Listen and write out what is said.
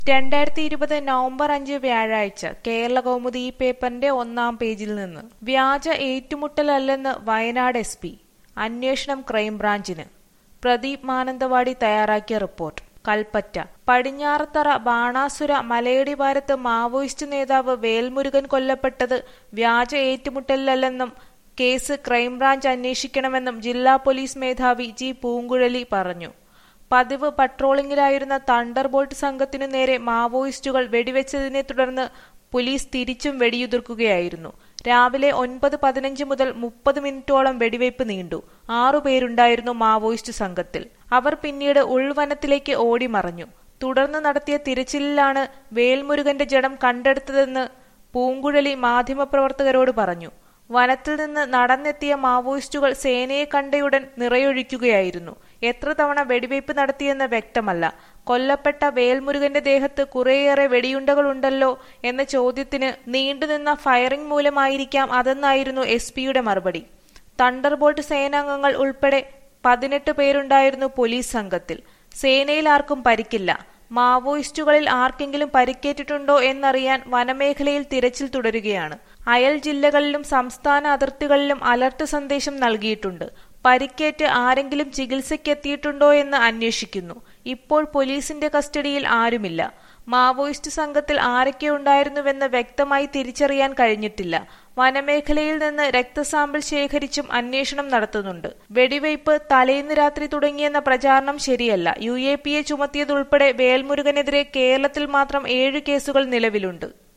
രണ്ടായിരത്തി ഇരുപത് നവംബർ അഞ്ച് വ്യാഴാഴ്ച കേരള കൗമുദി ഈ പേപ്പറിന്റെ ഒന്നാം പേജിൽ നിന്ന് വ്യാജ ഏറ്റുമുട്ടലല്ലെന്ന് വയനാട് എസ് പി അന്വേഷണം ക്രൈംബ്രാഞ്ചിന് പ്രദീപ് മാനന്തവാടി തയ്യാറാക്കിയ റിപ്പോർട്ട് കൽപ്പറ്റ പടിഞ്ഞാറത്തറ ബാണാസുര മലയടി ഭാരത്ത് മാവോയിസ്റ്റ് നേതാവ് വേൽമുരുകൻ കൊല്ലപ്പെട്ടത് വ്യാജ ഏറ്റുമുട്ടലല്ലെന്നും കേസ് ക്രൈംബ്രാഞ്ച് അന്വേഷിക്കണമെന്നും ജില്ലാ പോലീസ് മേധാവി ജി പൂങ്കുഴലി പറഞ്ഞു പതിവ് പട്രോളിംഗിലായിരുന്ന തണ്ടർബോൾട്ട് സംഘത്തിനു നേരെ മാവോയിസ്റ്റുകൾ വെടിവെച്ചതിനെ തുടർന്ന് പോലീസ് തിരിച്ചും വെടിയുതിർക്കുകയായിരുന്നു രാവിലെ ഒൻപത് പതിനഞ്ച് മുതൽ മുപ്പത് മിനിറ്റോളം വെടിവയ്പ് നീണ്ടു ആറുപേരുണ്ടായിരുന്നു മാവോയിസ്റ്റ് സംഘത്തിൽ അവർ പിന്നീട് ഉൾവനത്തിലേക്ക് ഓടിമറഞ്ഞു തുടർന്ന് നടത്തിയ തിരച്ചിലിലാണ് വേൽമുരുകന്റെ ജഡം കണ്ടെടുത്തതെന്ന് പൂങ്കുഴലി മാധ്യമപ്രവർത്തകരോട് പറഞ്ഞു വനത്തിൽ നിന്ന് നടന്നെത്തിയ മാവോയിസ്റ്റുകൾ സേനയെ കണ്ടയുടൻ നിറയൊഴിക്കുകയായിരുന്നു എത്ര തവണ വെടിവയ്പ് നടത്തിയെന്ന് വ്യക്തമല്ല കൊല്ലപ്പെട്ട വേൽമുരുകന്റെ ദേഹത്ത് കുറേയേറെ വെടിയുണ്ടകളുണ്ടല്ലോ എന്ന ചോദ്യത്തിന് നീണ്ടുനിന്ന ഫയറിംഗ് മൂലമായിരിക്കാം അതെന്നായിരുന്നു എസ് പിയുടെ മറുപടി തണ്ടർബോൾട്ട് സേനാംഗങ്ങൾ ഉൾപ്പെടെ പതിനെട്ട് പേരുണ്ടായിരുന്നു പോലീസ് സംഘത്തിൽ സേനയിൽ ആർക്കും പരിക്കില്ല മാവോയിസ്റ്റുകളിൽ ആർക്കെങ്കിലും പരിക്കേറ്റിട്ടുണ്ടോ എന്നറിയാൻ വനമേഖലയിൽ തിരച്ചിൽ തുടരുകയാണ് അയൽ ജില്ലകളിലും സംസ്ഥാന അതിർത്തികളിലും അലർട്ട് സന്ദേശം നൽകിയിട്ടുണ്ട് പരിക്കേറ്റ് ആരെങ്കിലും ചികിത്സയ്ക്കെത്തിയിട്ടുണ്ടോ എന്ന് അന്വേഷിക്കുന്നു ഇപ്പോൾ പോലീസിന്റെ കസ്റ്റഡിയിൽ ആരുമില്ല മാവോയിസ്റ്റ് സംഘത്തിൽ ആരൊക്കെ ഉണ്ടായിരുന്നുവെന്ന് വ്യക്തമായി തിരിച്ചറിയാൻ കഴിഞ്ഞിട്ടില്ല വനമേഖലയിൽ നിന്ന് രക്തസാമ്പിൾ ശേഖരിച്ചും അന്വേഷണം നടത്തുന്നുണ്ട് വെടിവയ്പ് തലേന്ന് രാത്രി തുടങ്ങിയെന്ന പ്രചാരണം ശരിയല്ല യു എ പി എ ചുമത്തിയതുൾപ്പെടെ വേൽമുരുകനെതിരെ കേരളത്തിൽ മാത്രം ഏഴ് കേസുകൾ നിലവിലുണ്ട്